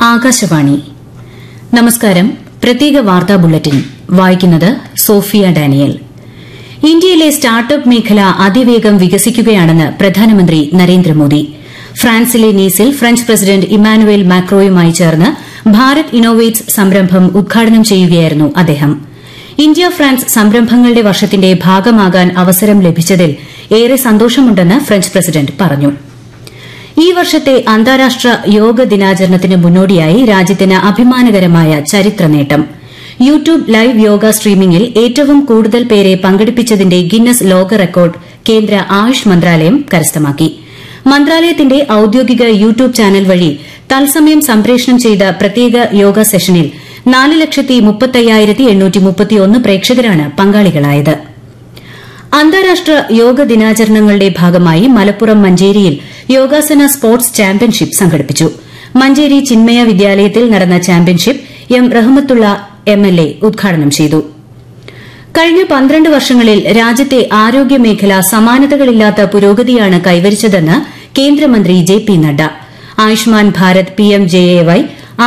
ആകാശവാണി നമസ്കാരം പ്രത്യേക വാർത്താ ബുള്ളറ്റിൻ വായിക്കുന്നത് സോഫിയ ഡാനിയൽ ഇന്ത്യയിലെ സ്റ്റാർട്ടപ്പ് മേഖല അതിവേഗം വികസിക്കുകയാണെന്ന് പ്രധാനമന്ത്രി നരേന്ദ്രമോദി ഫ്രാൻസിലെ നീസിൽ ഫ്രഞ്ച് പ്രസിഡന്റ് ഇമ്മാനുവേൽ മാക്രോയുമായി ചേർന്ന് ഭാരത് ഇന്നോവേറ്റ്സ് സംരംഭം ഉദ്ഘാടനം ചെയ്യുകയായിരുന്നു അദ്ദേഹം ഇന്ത്യ ഫ്രാൻസ് സംരംഭങ്ങളുടെ വർഷത്തിന്റെ ഭാഗമാകാൻ അവസരം ലഭിച്ചതിൽ ഏറെ സന്തോഷമുണ്ടെന്ന് ഫ്രഞ്ച് പ്രസിഡന്റ് പറഞ്ഞു ഈ വർഷത്തെ അന്താരാഷ്ട്ര യോഗ ദിനാചരണത്തിന് മുന്നോടിയായി രാജ്യത്തിന് അഭിമാനകരമായ ചരിത്ര നേട്ടം യൂട്യൂബ് ലൈവ് യോഗ സ്ട്രീമിംഗിൽ ഏറ്റവും കൂടുതൽ പേരെ പങ്കെടുപ്പിച്ചതിന്റെ ഗിന്നസ് ലോക റെക്കോർഡ് കേന്ദ്ര ആയുഷ് മന്ത്രാലയം കരസ്ഥമാക്കി മന്ത്രാലയത്തിന്റെ ഔദ്യോഗിക യൂട്യൂബ് ചാനൽ വഴി തത്സമയം സംപ്രേഷണം ചെയ്ത പ്രത്യേക യോഗ സെഷനിൽ നാല് ലക്ഷത്തി മുപ്പത്തയ്യായിരത്തി എണ്ണൂറ്റി മുപ്പത്തിയൊന്ന് പ്രേക്ഷകരാണ് പങ്കാളികളായത് അന്താരാഷ്ട്ര യോഗ ദിനാചരണങ്ങളുടെ ഭാഗമായി മലപ്പുറം മഞ്ചേരിയിൽ യോഗാസന സ്പോർട്സ് ചാമ്പ്യൻഷിപ്പ് സംഘടിപ്പിച്ചു മഞ്ചേരി ചിന്മയ വിദ്യാലയത്തിൽ നടന്ന ചാമ്പ്യൻഷിപ്പ് എം റഹ്മത്തുള്ള എംഎൽഎ ഉദ്ഘാടനം ചെയ്തു കഴിഞ്ഞ പന്ത്രണ്ട് വർഷങ്ങളിൽ രാജ്യത്തെ ആരോഗ്യമേഖല സമാനതകളില്ലാത്ത പുരോഗതിയാണ് കൈവരിച്ചതെന്ന് കേന്ദ്രമന്ത്രി ജെ പി നഡ്ഡ ആയുഷ്മാൻ ഭാരത് പിഎംജെഎവൈ